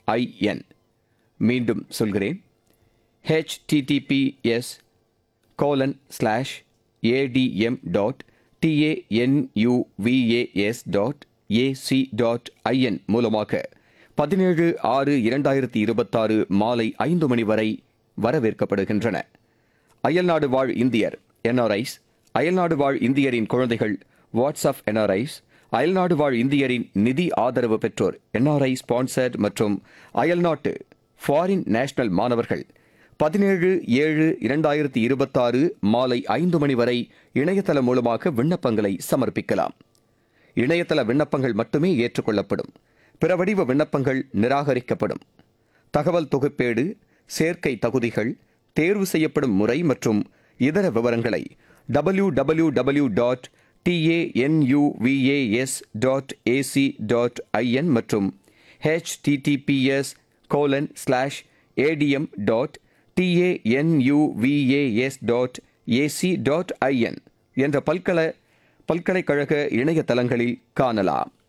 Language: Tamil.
ஐஎன் மீண்டும் சொல்கிறேன் HTTPS colon slash ADM dot TANUVAS dot AC dot IN மூலமாக பதினேழு ஆறு இரண்டாயிரத்தி இருபத்தாறு மாலை ஐந்து மணி வரை வரவேற்கப்படுகின்றன அயல்நாடு வாழ் இந்தியர் என்ஆர்ஐஸ் அயல்நாடு வாழ் இந்தியரின் குழந்தைகள் வாட்ஸ்அப் என்ஆர்ஐஸ் அயல்நாடு வாழ் இந்தியரின் நிதி ஆதரவு பெற்றோர் என்ஆர்ஐ ஸ்பான்சர்ட் மற்றும் அயல்நாட்டு ஃபாரின் நேஷனல் மாணவர்கள் பதினேழு ஏழு இரண்டாயிரத்தி இருபத்தாறு மாலை ஐந்து மணி வரை இணையதளம் மூலமாக விண்ணப்பங்களை சமர்ப்பிக்கலாம் இணையதள விண்ணப்பங்கள் மட்டுமே ஏற்றுக்கொள்ளப்படும் பிற வடிவ விண்ணப்பங்கள் நிராகரிக்கப்படும் தகவல் தொகுப்பேடு சேர்க்கை தகுதிகள் தேர்வு செய்யப்படும் முறை மற்றும் இதர விவரங்களை W W W dot TANUVAS dot AC dot IN மற்றும் HTTPS colon slash ADM dot TANUVAS dot AC dot IN என்ற பல்கலை பல்கலைக்கழக இணையதளங்களில் காணலாம்